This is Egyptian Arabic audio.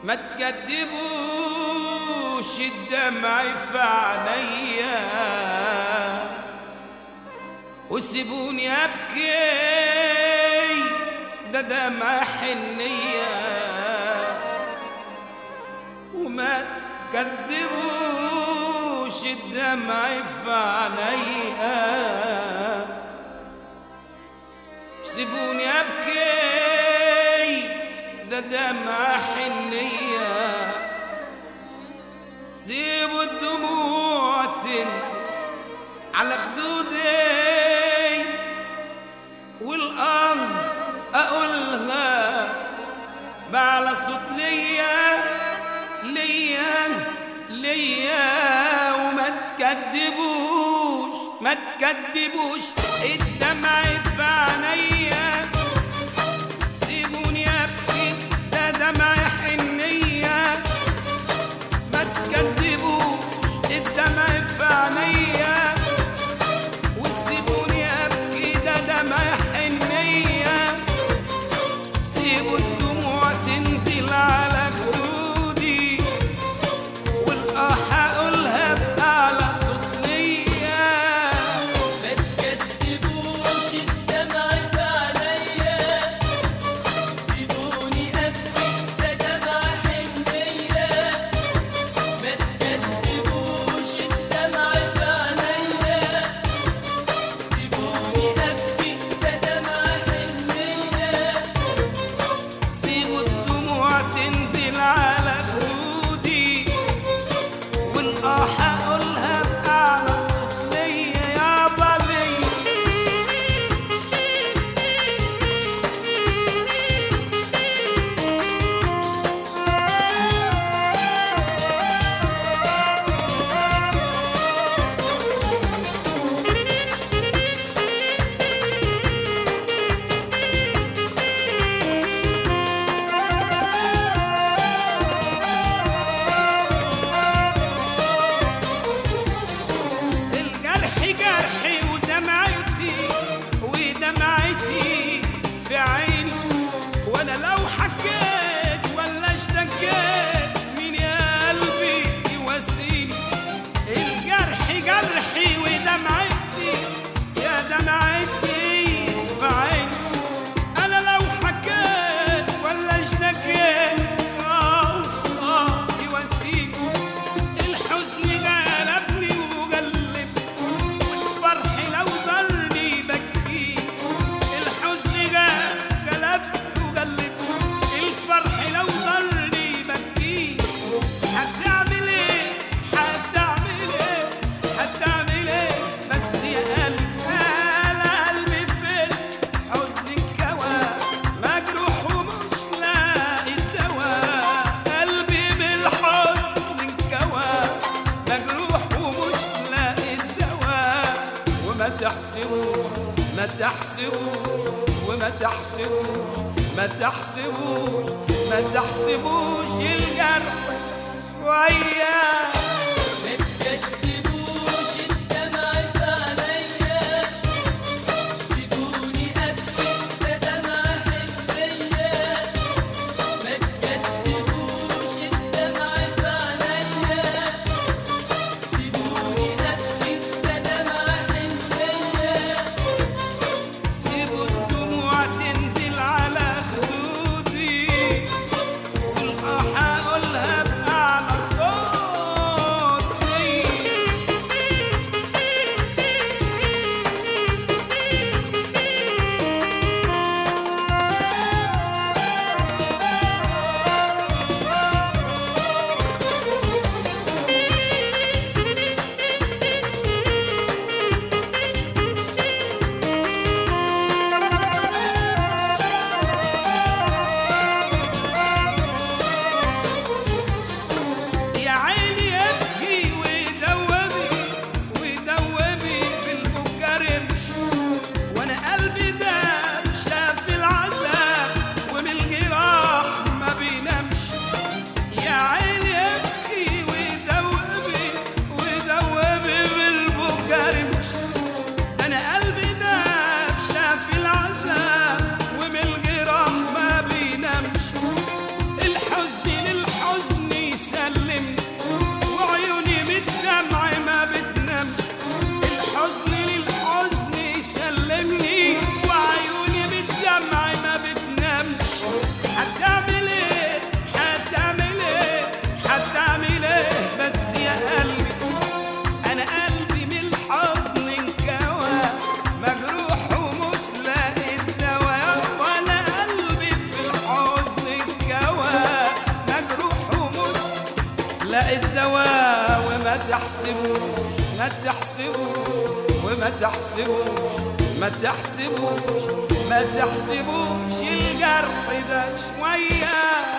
ما تكدبوش الدمع في عينيا وسيبوني ابكي ده دمع حنيه وما تكدبوش الدمع في عينيا سيبوني ابكي ده دمع حنيه سيبوا الدموع تنزل على خدودي والآه أقولها بعلى صوت ليا ليا ليا وما تكدبوش ما تكدبوش الدمع في عينيا سيبوني ابكي ده دمع حنيه ما تكذبوش الدمع في عينيا وسيبوني ابكي ده دمع حنيه سيبوا الدموع تنزل على خدودي والاه هقولها باعلى صوت ليا ما تكدبوش الدمع في عينيا سيبوني ابكي ده دمع حنيه ما تكدبوش الدمع في عينيا سيبوني ابكي ده دمع حنيه سيبوا الدموع تنزل على خدودي والاه هقولها باعلى صوت ليا يابا ليا الجرح جرحي ودمعتي ودمعتي في عيني وانا لو حكيت ولا اشتكيت مين يا قلبي يواسيني الجرح جرحي ودمعتي يا دمعتي في عيني انا لو حكيت ولا اشتكيت اه اه يواسيني الحزن غلبني وغلب والفرح لو زرني بكي الحزن غلبني وغلب الفرح لو زرني بكي هتعمل ايه هتعمل ايه هتعمل ايه بس يا قلبي انا قلبي فين حزن الكوى مجروح ومش لاقي الدواء قلبي بالحزن انكوى مجروح ومش لاقي الدواء وما تحسبوش ما تحسبوش وما تحسبوش ما تحسبوش ما تحسبوش الجرح وياه ما تكدبوش الدمع في عينيا سيبوني ابكي ده دمع حنيه ما تكدبوش الدمع في عينيا سيبوني ابكي ده دمع حنيه سيبوا الدموع تنزل على خدودي والآه هقولها بأعلى صوت ما تحسبوش ما تحسبوش وما تحسبوش ما تحسبوش ما تحسبوش الجرح ده شويه